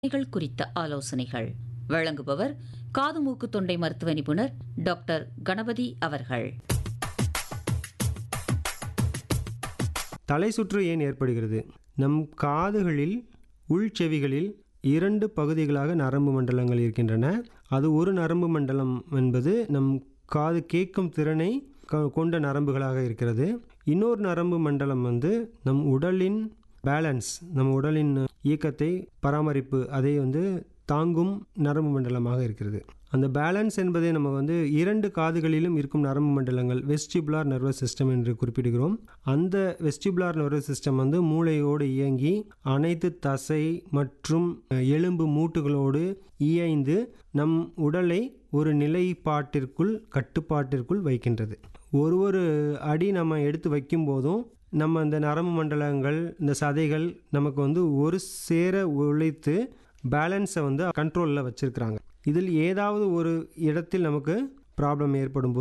நிகள் குறித்த ஆலோசனைகள் வழங்குபவர் காது மூக்கு தொண்டை மருத்துவ நிபுணர் டாக்டர் கணபதி அவர்கள் தலை சுற்று ஏன் ஏற்படுகிறது நம் காதுகளில் உள்செவிகளில் இரண்டு பகுதிகளாக நரம்பு மண்டலங்கள் இருக்கின்றன அது ஒரு நரம்பு மண்டலம் என்பது நம் காது கேட்கும் திறனை க- கொண்ட நரம்புகளாக இருக்கிறது இன்னொரு நரம்பு மண்டலம் வந்து நம் உடலின் பேலன்ஸ் நம் உடலின் இயக்கத்தை பராமரிப்பு அதை வந்து தாங்கும் நரம்பு மண்டலமாக இருக்கிறது அந்த பேலன்ஸ் என்பதை நம்ம வந்து இரண்டு காதுகளிலும் இருக்கும் நரம்பு மண்டலங்கள் வெஸ்டிபுலார் நர்வஸ் சிஸ்டம் என்று குறிப்பிடுகிறோம் அந்த வெஸ்டிபுலார் நர்வஸ் சிஸ்டம் வந்து மூளையோடு இயங்கி அனைத்து தசை மற்றும் அஹ், எலும்பு மூட்டுகளோடு இயைந்து நம் உடலை ஒரு நிலைப்பாட்டிற்குள் கட்டுப்பாட்டிற்குள் வைக்கின்றது ஒரு ஒரு அடி நம்ம எடுத்து வைக்கும் போதும் நம்ம அந்த நரம்பு மண்டலங்கள் இந்த சதைகள் நமக்கு வந்து ஒரு சேர உழைத்து பேலன்ஸை வந்து கண்ட்ரோலில் வச்சுருக்கிறாங்க இதில் ஏதாவது ஒரு இடத்தில் நமக்கு ப்ராப்ளம் ஏற்படும் போது